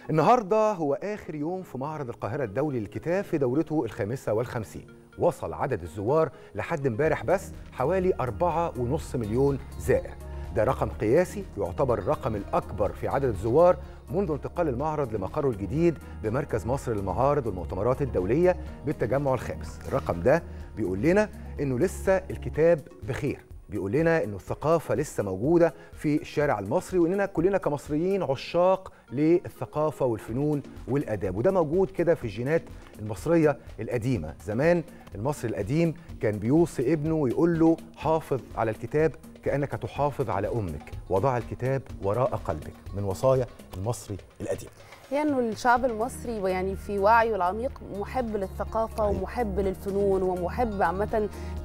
النهارده هو آخر يوم في معرض القاهرة الدولي للكتاب في دورته الخامسة والخمسين وصل عدد الزوار لحد امبارح بس حوالي أربعة ونص مليون زائر ده رقم قياسي يعتبر الرقم الأكبر في عدد الزوار منذ انتقال المعرض لمقره الجديد بمركز مصر للمعارض والمؤتمرات الدولية بالتجمع الخامس الرقم ده بيقول لنا إنه لسه الكتاب بخير بيقول لنا انه الثقافه لسه موجوده في الشارع المصري واننا كلنا كمصريين عشاق للثقافه والفنون والاداب وده موجود كده في الجينات المصريه القديمه زمان المصري القديم كان بيوصي ابنه ويقول له حافظ على الكتاب كانك تحافظ على امك وضع الكتاب وراء قلبك من وصايا المصري القديم هي انه الشعب المصري يعني في وعيه العميق محب للثقافه أيوة. ومحب للفنون ومحب عامه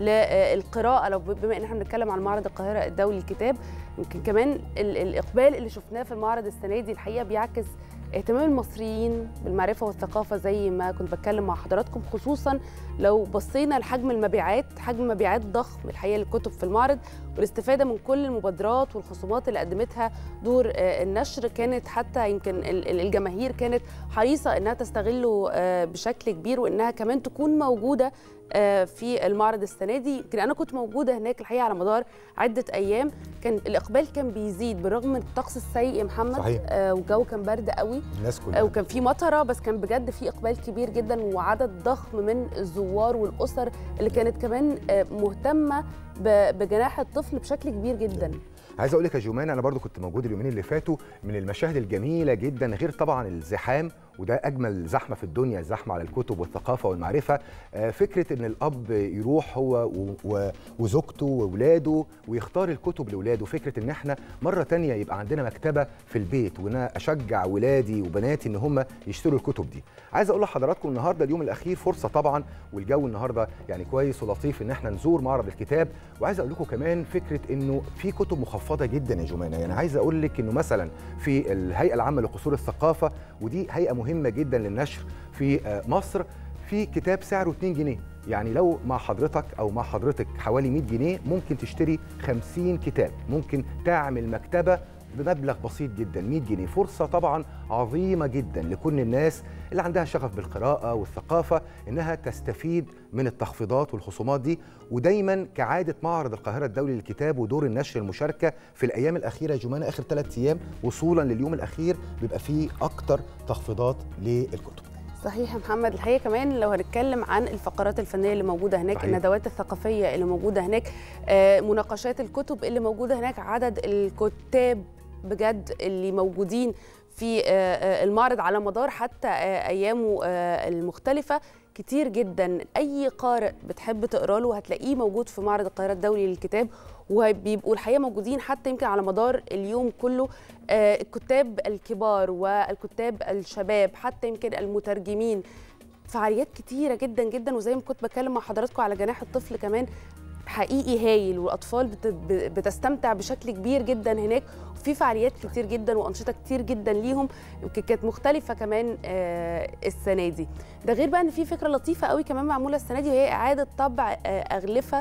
للقراءه لو بما ان احنا بنتكلم عن معرض القاهره الدولي للكتاب يمكن كمان ال- الاقبال اللي شفناه في المعرض السنه دي الحقيقه بيعكس اهتمام المصريين بالمعرفه والثقافه زي ما كنت بتكلم مع حضراتكم خصوصا لو بصينا لحجم المبيعات حجم مبيعات ضخم الحقيقه للكتب في المعرض والاستفاده من كل المبادرات والخصومات اللي قدمتها دور آه، النشر كانت حتى يمكن ال- ال- الجماهير كانت حريصه انها تستغله آه، بشكل كبير وانها كمان تكون موجوده آه، في المعرض السنه دي يمكن انا كنت موجوده هناك الحقيقه على مدار عده ايام كان الاقبال كان بيزيد بالرغم من الطقس السيء يا محمد صحيح. آه، والجو كان برد قوي الناس آه، كلها وكان في مطره بس كان بجد في اقبال كبير جدا وعدد ضخم من الزوار والاسر اللي كانت كمان آه، مهتمه ب- بجناح الطفل بشكل كبير جدا عايز اقول لك يا جومان انا برضو كنت موجود اليومين اللي فاتوا من المشاهد الجميله جدا غير طبعا الزحام وده اجمل زحمه في الدنيا الزحمه على الكتب والثقافه والمعرفه آه، فكره ان الاب يروح هو و- و- وزوجته واولاده ويختار الكتب لاولاده فكره ان احنا مره تانية يبقى عندنا مكتبه في البيت وانا اشجع ولادي وبناتي ان هم يشتروا الكتب دي عايز اقول لحضراتكم النهارده اليوم الاخير فرصه طبعا والجو النهارده يعني كويس ولطيف ان احنا نزور معرض الكتاب وعايز اقول لكم كمان فكره انه في كتب مخفضه جدا يا جمانه يعني عايز اقول لك انه مثلا في الهيئه العامه لقصور الثقافه ودي هيئه مهمه جدا للنشر في آه، مصر في كتاب سعره 2 جنيه يعني لو مع حضرتك او مع حضرتك حوالي 100 جنيه ممكن تشتري 50 كتاب ممكن تعمل مكتبه بمبلغ بسيط جدا 100 جنيه فرصة طبعا عظيمة جدا لكل الناس اللي عندها شغف بالقراءة والثقافة إنها تستفيد من التخفيضات والخصومات دي ودايما كعادة معرض القاهرة الدولي للكتاب ودور النشر المشاركة في الأيام الأخيرة يا جمانة آخر ثلاث أيام وصولا لليوم الأخير بيبقى فيه أكتر تخفيضات للكتب صحيح يا محمد الحقيقه كمان لو هنتكلم عن الفقرات الفنيه اللي موجوده هناك صحيح. الندوات الثقافيه اللي موجوده هناك آه، مناقشات الكتب اللي موجوده هناك عدد الكتاب بجد اللي موجودين في آه، آه، المعرض على مدار حتى آه، ايامه آه، المختلفه كتير جدا اي قارئ بتحب تقرا له هتلاقيه موجود في معرض القاهره الدولي للكتاب وبيبقوا الحقيقه موجودين حتى يمكن على مدار اليوم كله آه، الكتاب الكبار والكتاب الشباب حتى يمكن المترجمين فعاليات كتيرة جدا جدا وزي ما كنت بتكلم مع حضراتكم على جناح الطفل كمان حقيقي هايل والاطفال بت- ب- بتستمتع بشكل كبير جدا هناك وفي فعاليات كتير جدا وانشطه كتير جدا ليهم يمكن كانت مختلفه كمان آه، السنه دي ده غير بقى ان في فكره لطيفه قوي كمان معموله السنه دي وهي اعاده طبع آه، اغلفه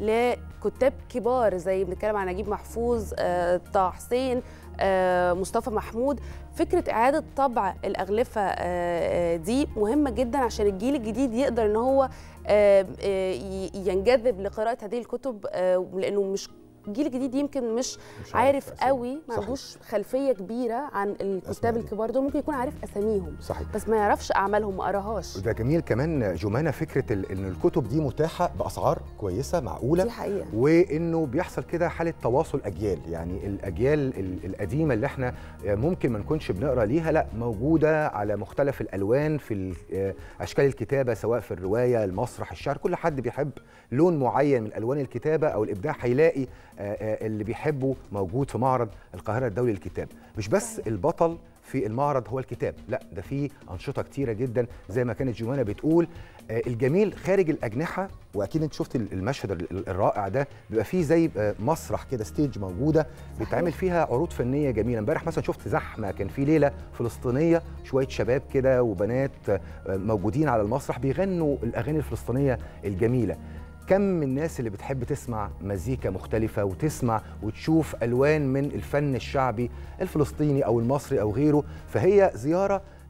لكتاب كبار زي بنتكلم عن نجيب محفوظ آه، طه حسين آه، مصطفى محمود فكره اعاده طبع الاغلفه آه، آه، دي مهمه جدا عشان الجيل الجديد يقدر ان هو آه، آه، ي- ينجذب لقراءه هذه الكتب آه، لانه مش الجيل الجديد يمكن مش, مش عارف أسامي. قوي ما صحيح. عندوش خلفيه كبيره عن أسماء الكتاب دي. الكبار دول ممكن يكون عارف اساميهم صحيح بس ما يعرفش اعمالهم ما قراهاش وده جميل كمان جمانة فكرة ال- إن الكتب دي متاحة بأسعار كويسة معقولة دي حقيقه وانه بيحصل كده حاله تواصل اجيال يعني الاجيال ال- القديمه اللي احنا ممكن ما نكونش بنقرا ليها لا موجوده على مختلف الالوان في ال- اشكال الكتابه سواء في الروايه المسرح الشعر كل حد بيحب لون معين من الوان الكتابه او الابداع هيلاقي آه، آه، اللي بيحبه موجود في معرض القاهره الدولي للكتاب مش بس صحيح. البطل في المعرض هو الكتاب لا ده في انشطه كتيره جدا زي ما كانت جوانا بتقول آه، الجميل خارج الاجنحه واكيد انت شفت المشهد ال- الرائع ده بيبقى فيه زي آه، مسرح كده ستيج موجوده بيتعمل فيها عروض فنيه جميله امبارح مثلا شفت زحمه كان في ليله فلسطينيه شويه شباب كده وبنات آه، موجودين على المسرح بيغنوا الاغاني الفلسطينيه الجميله كم من الناس اللي بتحب تسمع مزيكا مختلفة وتسمع وتشوف ألوان من الفن الشعبي الفلسطيني أو المصري أو غيره فهي زيارة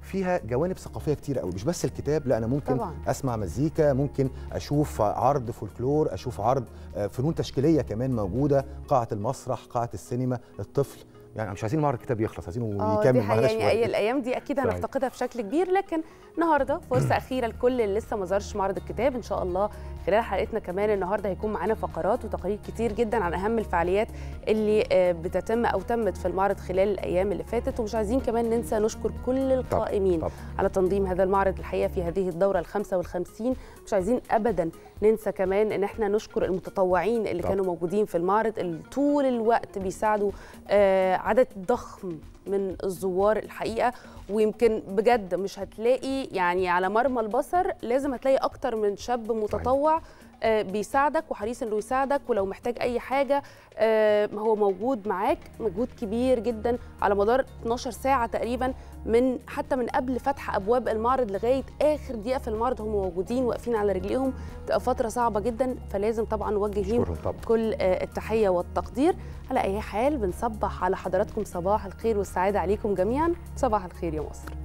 فيها جوانب ثقافيه كتير قوي مش بس الكتاب لا انا ممكن طبعاً. اسمع مزيكا ممكن اشوف عرض فولكلور اشوف عرض آه، فنون تشكيليه كمان موجوده قاعه المسرح قاعه السينما الطفل يعني مش عايزين معرض الكتاب يخلص عايزينه اه يكمل دي معانا حقيقة يعني شويه أي الايام دي اكيد صحيح. هنفتقدها بشكل كبير لكن النهارده فرصه اخيره لكل اللي لسه ما زارش معرض الكتاب ان شاء الله خلال حلقتنا كمان النهارده هيكون معانا فقرات وتقارير كتير جدا عن اهم الفعاليات اللي آه، بتتم او تمت في المعرض خلال الايام اللي فاتت ومش عايزين كمان ننسى نشكر كل القائمين طب. على تنظيم هذا المعرض الحقيقه في هذه الدوره ال 55 مش عايزين ابدا ننسى كمان ان احنا نشكر المتطوعين اللي طب. كانوا موجودين في المعرض اللي طول الوقت بيساعدوا آه، عدد ضخم من الزوار الحقيقه ويمكن بجد مش هتلاقي يعني على مرمى البصر لازم هتلاقي اكتر من شاب متطوع آه، بيساعدك وحريص انه يساعدك ولو محتاج اي حاجه آه، هو موجود معاك مجهود كبير جدا على مدار 12 ساعه تقريبا من حتى من قبل فتح ابواب المعرض لغايه اخر دقيقه في المعرض هم موجودين واقفين على رجليهم تبقى فتره صعبه جدا فلازم طبعا نوجه ليهم أشكرهم طبعا كل آه، التحيه والتقدير على اي حال بنصبح على حضراتكم صباح الخير والسعاده عليكم جميعا صباح الخير يا مصر